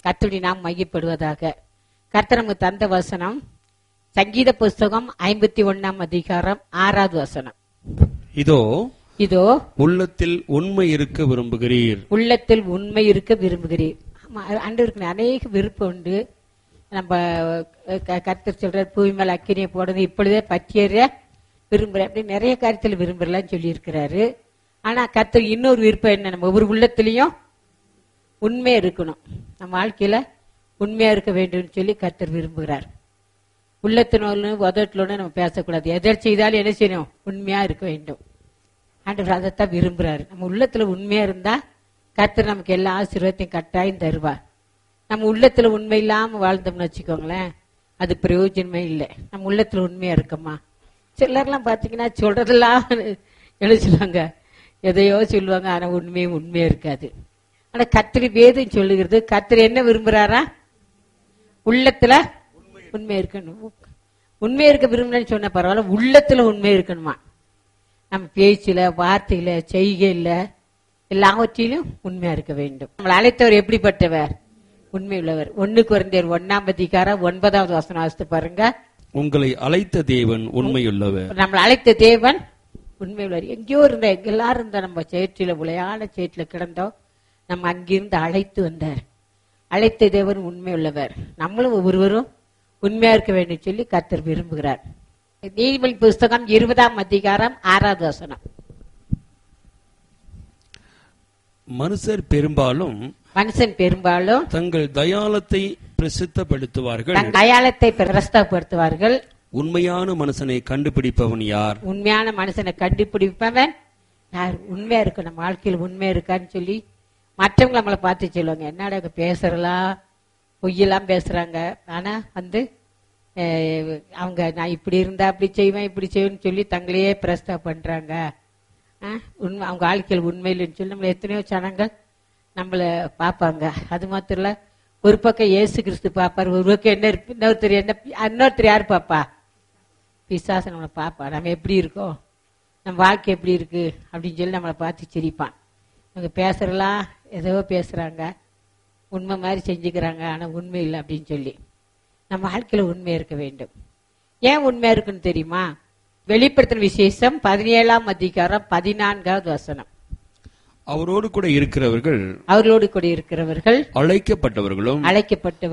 கர்த்தருடைய நாம் மையப்படுவதாக கர்த்தர் நமக்கு தந்த வசனம் சங்கீத புஸ்தகம் ஐம்பத்தி ஒண்ணாம் அதிகாரம் ஆறாவது வசனம் இதோ இதோ உள்ளத்தில் உண்மை இருக்க விரும்புகிறீர் உள்ளத்தில் உண்மை இருக்க விரும்புகிறீர் ஆமா, ஆண்டவருக்கு அநேக விருப்பம் உண்டு நம்ம க- கர்த்தர் சொல்ற பூமி மேல அக்கினியை போடுறது இப்பொழுதே பற்றியற விரும்புறேன் அப்படி நிறைய காரியத்தில் விரும்புறலாம் சொல்லி இருக்கிறாரு ஆனா கர்த்தர் இன்னொரு விருப்பம் என்ன நம்ம ஒவ்வொரு உள்ளத்திலையும் உண்மையா இருக்கணும் நம்ம வாழ்க்கையில உண்மையா இருக்க வேண்டும்னு சொல்லி கர்த்தர் விரும்புகிறார் உள்ளத்தினோடு உதட்டிலோடு நம்ம பேசக்கூடாது எதை செய்தாலும் என்ன செய்யணும் உண்மையா இருக்க வேண்டும் ஆண்டவர் அதைத்தான் விரும்புறாரு நம்ம உள்ளத்துல உண்மையா இருந்தா கர்த்தர் நமக்கு எல்லா ஆசீர்வாதத்தையும் கட்டாயம் தருவார் நம்ம உள்ளத்துல உண்மை இல்லாம வாழ்ந்தோம்னு வச்சுக்கோங்களேன் அது பிரயோஜனமே இல்லை நம்ம உள்ளத்துல உண்மையா இருக்கோமா சிலர்லாம் பாத்தீங்கன்னா சொல்றதெல்லாம் என்ன சொல்லுவாங்க எதையோ சொல்லுவாங்க ஆனா உண்மையும் உண்மையா இருக்காது ஆனா கத்திரி வேதம் சொல்லுகிறது கத்திரி என்ன விரும்புறாரா உள்ளத்துல உண்மை இருக்கணும் உண்மை இருக்க விரும்பலன்னு சொன்ன பரவாயில்ல உள்ளத்துல உண்மை இருக்கணுமா நம்ம பேச்சுல வார்த்தையில செய்கையில எல்லாவற்றிலும் உண்மையா இருக்க வேண்டும் நம்மளை அழைத்தவர் எப்படிப்பட்டவர் உண்மை உள்ளவர் ஒண்ணு குறைந்தர் ஒன்னாம் அதிகாரம் ஒன்பதாவது வசனம் வாசித்து பாருங்க உங்களை அழைத்த தேவன் உண்மையுள்ளவர் நம்மளை அழைத்த தேவன் உண்மை உள்ளவர் எங்கேயோ இருந்த எல்லாரும் இருந்த நம்ம சேற்றில உளையான சேற்றில கிடந்தோம் நம்ம அங்கிருந்து அழைத்து வந்தார் அழைத்த தேவன் உண்மை உள்ளவர் நம்மளும் ஒவ்வொருவரும் உண்மையா இருக்க வேண்டும் சொல்லி கர்த்தர் விரும்புகிறார் நீதிமொழி புஸ்தகம் இருபதாம் அதிகாரம் ஆறாவது வசனம் மனுஷர் பெரும்பாலும் மனுஷன் பெரும்பாலும் தங்கள் தயாளத்தை பிரசித்தப்படுத்துவார்கள் தன் அடையாளத்தை பிரஸ்தப்படுத்துவார்கள் உண்மையான மனுஷனை கண்டுபிடிப்பவன் யார் உண்மையான மனுஷனை கண்டுபிடிப்பவன் யார் உண்மையா இருக்கு நம்ம வாழ்க்கையில் உண்மையா இருக்கான்னு சொல்லி மற்றவங்க நம்மளை பார்த்து சொல்லுவாங்க என்னடா இவங்க பேசுறலாம் பொய்யெல்லாம் பேசுறாங்க ஆனா வந்து அஹ், அவங்க நான் இப்படி இருந்தா அப்படி செய்வேன் இப்படி செய்வேன்னு சொல்லி தங்களையே பிரஸ்தா பண்றாங்க அஹ், உண்மை அவங்க வாழ்க்கையில் உண்மையில்லைன்னு சொல்லி நம்மள எத்தனையோ ஜனங்கள் நம்மள பார்ப்பாங்க அது மாத்திரம் இல்ல ஒரு பக்கம் இயேசு கிறிஸ்து பார்ப்பார் ஒரு பக்கம் என்ன இருப்பு- இன்னொருத்தர் என்ன இன்னொருத்தர் யார் பாப்பா பிசாசு நம்மளை பார்ப்பான் நம்ம எப்படி இருக்கோம் நம்ம வாழ்க்கை எப்படி இருக்கு அப்படின்னு சொல்லி நம்மளை பார்த்து சிரிப்பான் இவங்க பேசுறலாம் ஏதோ பேசுறாங்க உண்மை மாதிரி செஞ்சுக்கிறாங்க ஆனா உண்மை இல்லை அப்படின்னு சொல்லி நம்ம வாழ்க்கையில உண்மை இருக்க வேண்டும் ஏன் உண்மையா இருக்குன்னு தெரியுமா வெளிப்படுத்தின விசேஷம் பதினேழாம் அதிகாரம் பதினான்காவது வசனம் அவரோடு கூட இருக்கிறவர்கள் அவர்களோடு கூட இருக்கிறவர்கள் அழைக்கப்பட்டவர்களும் அழைக்கப்பட்ட